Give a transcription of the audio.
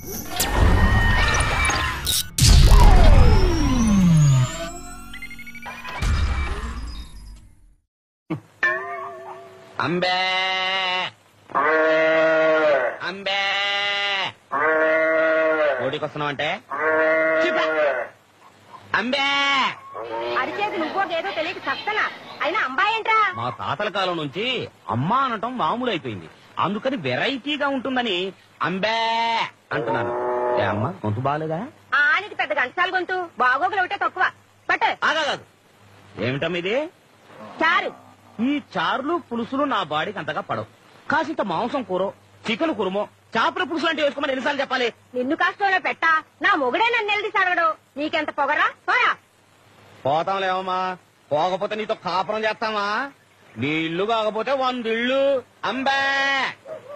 అంబే అంబే ఓటికి వస్తున్నావు అంటే అంబే అరిచేది నువ్వో ఏదో తెలియక చస్తనా అయినా అమ్మాయి ఏంట్రా మా తాతల కాలం నుంచి అమ్మ అనటం మామూలు అయిపోయింది అందుకని వెరైటీగా ఉంటుందని అంబే అంటున్నాను ఏ అమ్మ గొంతు బాగాలేదా ఆనికి పెద్ద గంటసాల గొంతు బాగోగులు ఒకటే తక్కువ పట్టు ఆగాదు ఏమిటమ్మ ఇది చారు ఈ చారులు పులుసులు నా బాడీకి అంతగా పడవు కాసింత మాంసం కూర చికెన్ కురుమో చేపల పులుసు లాంటివి వేసుకోమని ఎన్నిసార్లు చెప్పాలి నిన్ను కాస్తంలో పెట్టా నా మొగుడే నన్ను నిలదీసి అడగడు నీకెంత పొగరా పోయా పోతాంలేమమ్మా పోకపోతే నీతో కాపురం చేస్తామా నీ ఇల్లు కాకపోతే వంద ఇళ్ళు అంబే